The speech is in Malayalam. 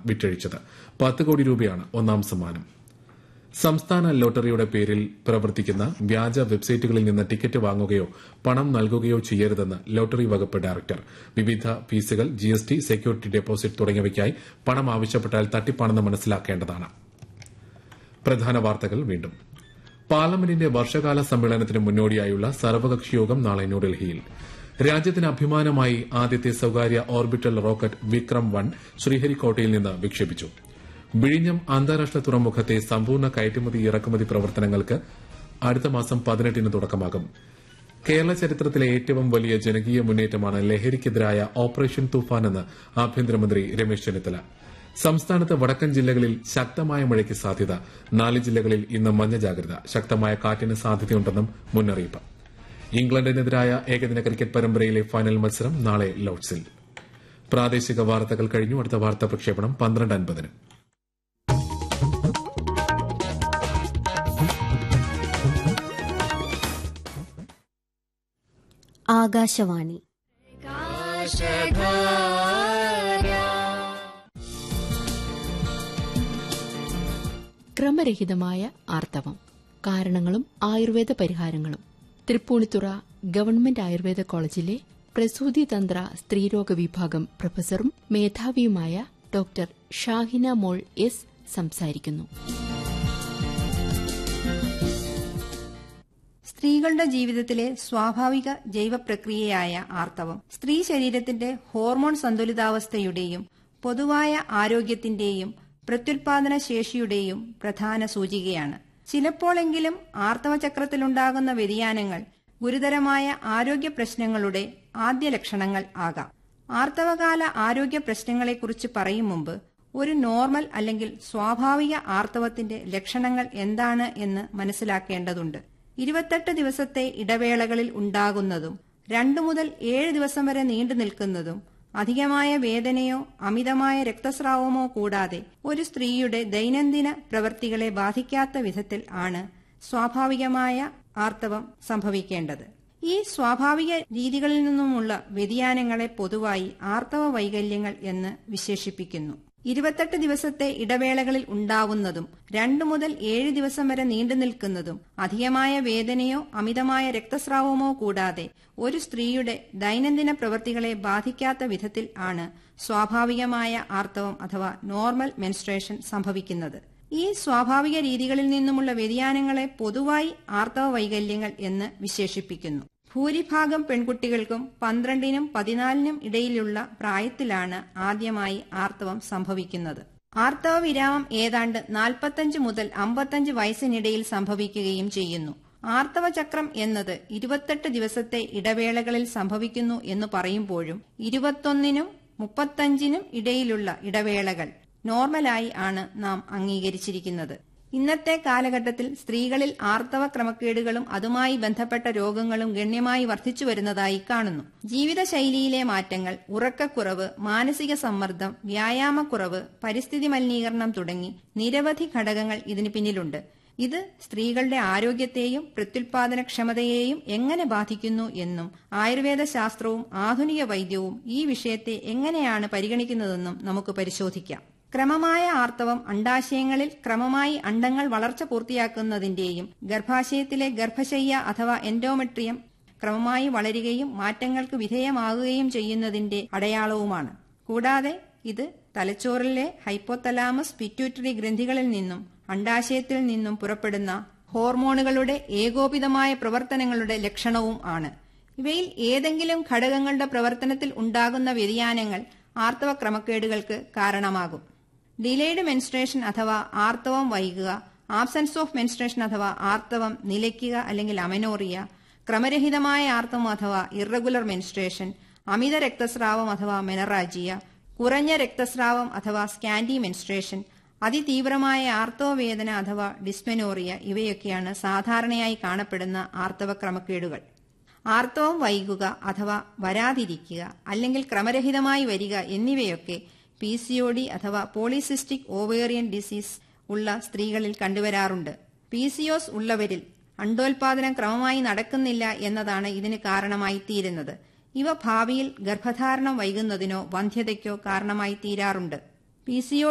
വിറ്റഴിച്ചത് പത്ത് കോടി രൂപയാണ് ഒന്നാം സമ്മാനം സംസ്ഥാന ലോട്ടറിയുടെ പേരിൽ പ്രവർത്തിക്കുന്ന വ്യാജ വെബ്സൈറ്റുകളിൽ നിന്ന് ടിക്കറ്റ് വാങ്ങുകയോ പണം നൽകുകയോ ചെയ്യരുതെന്ന് ലോട്ടറി വകുപ്പ് ഡയറക്ടർ വിവിധ ഫീസുകൾ ജിഎസ്ടി സെക്യൂരിറ്റി ഡെപ്പോസിറ്റ് തുടങ്ങിയവയ്ക്കായി പണം ആവശ്യപ്പെട്ടാൽ തട്ടിപ്പാണെന്ന് മനസ്സിലാക്കേണ്ടതാണ് പ്രധാന വാർത്തകൾ വീണ്ടും പാർലമെന്റിന്റെ വർഷകാല സമ്മേളനത്തിന് മുന്നോടിയായുള്ള സർവകക്ഷി യോഗം നാളെ ന്യൂഡൽഹിയിൽ രാജ്യത്തിന് അഭിമാനമായി ആദ്യത്തെ സ്വകാര്യ ഓർബിറ്റൽ റോക്കറ്റ് വിക്രം വൺ ശ്രീഹരിക്കോട്ടയിൽ നിന്ന് വിക്ഷേപിച്ചു വിഴിഞ്ഞം അന്താരാഷ്ട്ര തുറമുഖത്തെ സമ്പൂർണ്ണ കയറ്റുമതി ഇറക്കുമതി പ്രവർത്തനങ്ങൾക്ക് അടുത്ത മാസം പതിനെട്ടിന് തുടക്കമാകും കേരള ചരിത്രത്തിലെ ഏറ്റവും വലിയ ജനകീയ മുന്നേറ്റമാണ് ലഹരിക്കെതിരായ ഓപ്പറേഷൻ തുഫാൻ എന്ന് ആഭ്യന്തരമന്ത്രി രമേശ് ചെന്നിത്തല സംസ്ഥാനത്ത് വടക്കൻ ജില്ലകളിൽ ശക്തമായ മഴയ്ക്ക് സാധ്യത നാല് ജില്ലകളിൽ ഇന്ന് മഞ്ഞ ജാഗ്രത ശക്തമായ കാറ്റിന് സാധ്യതയുണ്ടെന്നും മുന്നറിയിപ്പ് ഇംഗ്ലണ്ടിനെതിരായ ഏകദിന ക്രിക്കറ്റ് പരമ്പരയിലെ ഫൈനൽ മത്സരം നാളെ ലോഡ്സിൽ പ്രാദേശിക വാർത്തകൾ കഴിഞ്ഞു അടുത്ത വാർത്താ പ്രക്ഷേപണം പന്ത്രണ്ട് അൻപതിന് ആകാശവാണി ക്രമരഹിതമായ ആർത്തവം കാരണങ്ങളും ആയുർവേദ പരിഹാരങ്ങളും തൃപ്പൂണിത്തുറ ഗവൺമെന്റ് ആയുർവേദ കോളേജിലെ പ്രസൂതി തന്ത്ര സ്ത്രീരോഗ വിഭാഗം പ്രൊഫസറും മേധാവിയുമായ ഡോക്ടർ ഷാഹിന മോൾ എസ് സംസാരിക്കുന്നു സ്ത്രീകളുടെ ജീവിതത്തിലെ സ്വാഭാവിക ജൈവ പ്രക്രിയയായ ആർത്തവം സ്ത്രീ ശരീരത്തിന്റെ ഹോർമോൺ സന്തുലിതാവസ്ഥയുടെയും പൊതുവായ ആരോഗ്യത്തിന്റെയും പ്രത്യുൽപാദന ശേഷിയുടെയും പ്രധാന സൂചികയാണ് ചിലപ്പോഴെങ്കിലും ആർത്തവചക്രത്തിലുണ്ടാകുന്ന വ്യതിയാനങ്ങൾ ഗുരുതരമായ ആരോഗ്യ പ്രശ്നങ്ങളുടെ ആദ്യ ലക്ഷണങ്ങൾ ആകാം ആർത്തവകാല ആരോഗ്യ പ്രശ്നങ്ങളെക്കുറിച്ച് പറയും മുമ്പ് ഒരു നോർമൽ അല്ലെങ്കിൽ സ്വാഭാവിക ആർത്തവത്തിന്റെ ലക്ഷണങ്ങൾ എന്താണ് എന്ന് മനസ്സിലാക്കേണ്ടതുണ്ട് ഇരുപത്തെട്ട് ദിവസത്തെ ഇടവേളകളിൽ ഉണ്ടാകുന്നതും രണ്ടു മുതൽ ഏഴ് ദിവസം വരെ നീണ്ടു നിൽക്കുന്നതും അധികമായ വേദനയോ അമിതമായ രക്തസ്രാവമോ കൂടാതെ ഒരു സ്ത്രീയുടെ ദൈനംദിന പ്രവൃത്തികളെ ബാധിക്കാത്ത വിധത്തിൽ ആണ് സ്വാഭാവികമായ ആർത്തവം സംഭവിക്കേണ്ടത് ഈ സ്വാഭാവിക രീതികളിൽ നിന്നുമുള്ള വ്യതിയാനങ്ങളെ പൊതുവായി ആർത്തവ വൈകല്യങ്ങൾ എന്ന് വിശേഷിപ്പിക്കുന്നു ഇരുപത്തെട്ട് ദിവസത്തെ ഇടവേളകളിൽ ഉണ്ടാവുന്നതും രണ്ടു മുതൽ ഏഴ് ദിവസം വരെ നീണ്ടു നിൽക്കുന്നതും അധികമായ വേദനയോ അമിതമായ രക്തസ്രാവമോ കൂടാതെ ഒരു സ്ത്രീയുടെ ദൈനംദിന പ്രവൃത്തികളെ ബാധിക്കാത്ത വിധത്തിൽ ആണ് സ്വാഭാവികമായ ആർത്തവം അഥവാ നോർമൽ മെൻസ്ട്രേഷൻ സംഭവിക്കുന്നത് ഈ സ്വാഭാവിക രീതികളിൽ നിന്നുമുള്ള വ്യതിയാനങ്ങളെ പൊതുവായി ആർത്തവ വൈകല്യങ്ങൾ എന്ന് വിശേഷിപ്പിക്കുന്നു ഭൂരിഭാഗം പെൺകുട്ടികൾക്കും പന്ത്രണ്ടിനും പതിനാലിനും ഇടയിലുള്ള പ്രായത്തിലാണ് ആദ്യമായി ആർത്തവം സംഭവിക്കുന്നത് ആർത്തവ വിരാമം ഏതാണ്ട് നാൽപ്പത്തഞ്ച് മുതൽ അമ്പത്തഞ്ച് വയസ്സിനിടയിൽ സംഭവിക്കുകയും ചെയ്യുന്നു ആർത്തവ ചക്രം എന്നത് ഇരുപത്തെട്ട് ദിവസത്തെ ഇടവേളകളിൽ സംഭവിക്കുന്നു എന്ന് പറയുമ്പോഴും ഇരുപത്തൊന്നിനും മുപ്പത്തഞ്ചിനും ഇടയിലുള്ള ഇടവേളകൾ നോർമലായി ആണ് നാം അംഗീകരിച്ചിരിക്കുന്നത് ഇന്നത്തെ കാലഘട്ടത്തിൽ സ്ത്രീകളിൽ ആർത്തവ ക്രമക്കേടുകളും അതുമായി ബന്ധപ്പെട്ട രോഗങ്ങളും ഗണ്യമായി വർദ്ധിച്ചു വരുന്നതായി കാണുന്നു ജീവിതശൈലിയിലെ മാറ്റങ്ങൾ ഉറക്കക്കുറവ് മാനസിക സമ്മർദ്ദം വ്യായാമക്കുറവ് പരിസ്ഥിതി മലിനീകരണം തുടങ്ങി നിരവധി ഘടകങ്ങൾ ഇതിന് പിന്നിലുണ്ട് ഇത് സ്ത്രീകളുടെ ആരോഗ്യത്തെയും പ്രത്യുൽപാദനക്ഷമതയെയും എങ്ങനെ ബാധിക്കുന്നു എന്നും ആയുർവേദ ശാസ്ത്രവും ആധുനിക വൈദ്യവും ഈ വിഷയത്തെ എങ്ങനെയാണ് പരിഗണിക്കുന്നതെന്നും നമുക്ക് പരിശോധിക്കാം ക്രമമായ ആർത്തവം അണ്ടാശയങ്ങളിൽ ക്രമമായി അണ്ടങ്ങൾ വളർച്ച പൂർത്തിയാക്കുന്നതിന്റെയും ഗർഭാശയത്തിലെ ഗർഭശയ്യ അഥവാ എൻഡോമെട്രിയം ക്രമമായി വളരുകയും മാറ്റങ്ങൾക്ക് വിധേയമാകുകയും ചെയ്യുന്നതിന്റെ അടയാളവുമാണ് കൂടാതെ ഇത് തലച്ചോറിലെ ഹൈപ്പോതലാമസ് പിറ്റ്യൂട്ടറി ഗ്രന്ഥികളിൽ നിന്നും അണ്ടാശയത്തിൽ നിന്നും പുറപ്പെടുന്ന ഹോർമോണുകളുടെ ഏകോപിതമായ പ്രവർത്തനങ്ങളുടെ ലക്ഷണവും ആണ് ഇവയിൽ ഏതെങ്കിലും ഘടകങ്ങളുടെ പ്രവർത്തനത്തിൽ ഉണ്ടാകുന്ന വ്യതിയാനങ്ങൾ ആർത്തവ ക്രമക്കേടുകൾക്ക് കാരണമാകും ഡിലേഡ് മെൻസ്ട്രേഷൻ അഥവാ ആർത്തവം വൈകുക ആബ്സെൻസ് ഓഫ് മെൻസ്ട്രേഷൻ അഥവാ ആർത്തവം നിലയ്ക്കുക അല്ലെങ്കിൽ അമനോറിയ ക്രമരഹിതമായ ആർത്തവം അഥവാ ഇറഗുലർ മെൻസ്ട്രേഷൻ അമിത രക്തസ്രാവം അഥവാ മെനറാജിയ കുറഞ്ഞ രക്തസ്രാവം അഥവാ സ്കാൻഡി മെൻസ്ട്രേഷൻ അതിതീവ്രമായ ആർത്തവ വേദന അഥവാ ഡിസ്മെനോറിയ ഇവയൊക്കെയാണ് സാധാരണയായി കാണപ്പെടുന്ന ആർത്തവ ക്രമക്കേടുകൾ ആർത്തവം വൈകുക അഥവാ വരാതിരിക്കുക അല്ലെങ്കിൽ ക്രമരഹിതമായി വരിക എന്നിവയൊക്കെ പി സി ഒ ഡി അഥവാ പോളിസിസ്റ്റിക് ഓവേറിയൻ ഡിസീസ് ഉള്ള സ്ത്രീകളിൽ കണ്ടുവരാറുണ്ട് പി സി ഒസ് ഉള്ളവരിൽ അണ്ടോൽപാദനം ക്രമമായി നടക്കുന്നില്ല എന്നതാണ് ഇതിന് കാരണമായി തീരുന്നത് ഇവ ഭാവിയിൽ ഗർഭധാരണം വൈകുന്നതിനോ വന്ധ്യതയ്ക്കോ കാരണമായി തീരാറുണ്ട് പി സി ഒ